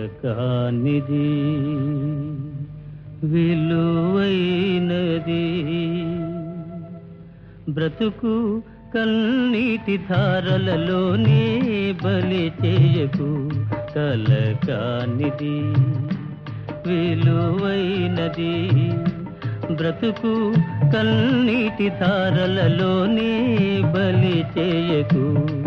కానిది విలువైనది బ్రతుకు కన్నీటి ధారలలోనే బలి చేయకు కల కానిది విలువైనది బ్రతుకు కన్నీటి ధారలలోనే బలి చేయకు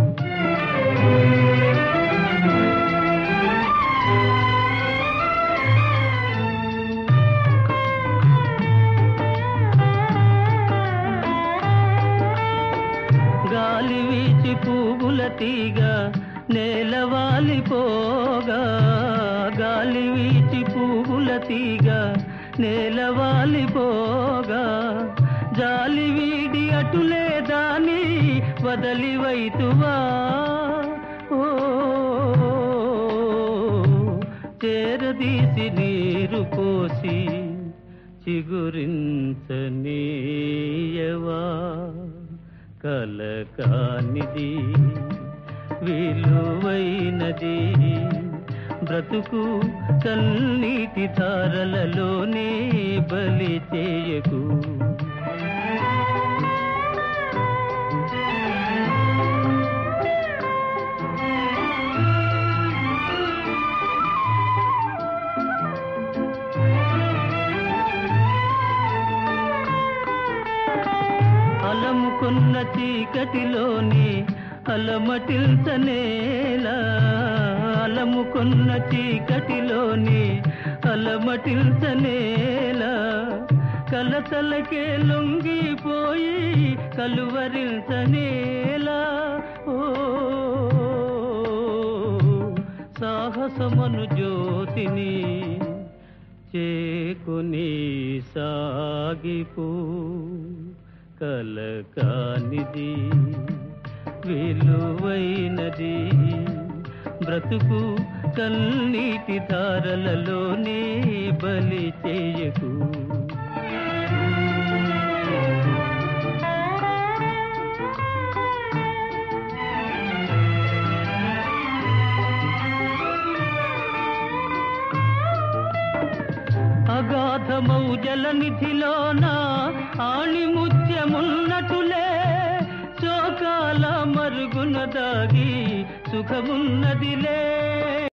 గాలి వీచి పువ్వుల తీగ నేలవాలిపోగా గాలి వీచి పువ్వుల తీగ నేలవాలిపోగా జాలి వీడి అటులే దాని వదలి వైతువా ఓ చేరదీసి నీరు పోసి చిగురించనీయవా కలకానిది విలువైనది బ్రతుకు కన్నీటి ధారలలోనే బలి చేయకు అలముకున్న చీకటిలోని అలమటిల్చనేలా అలముకున్న చీకటిలోని అలమటిల్చనేలా కలతలకే లొంగిపోయి కలువరించనేలా ఓ సాహసమను జ్యోతిని చేకుని సాగిపో కలకానిది విలువైనది బ్రతుకు కన్నీటి ధారలలోనే బలి చేయకు అగాధమౌ జలనిధిలోన ఆణిముత్యమున్నటులే శోకాల మరుగున దాగి సుఖమున్నదిలే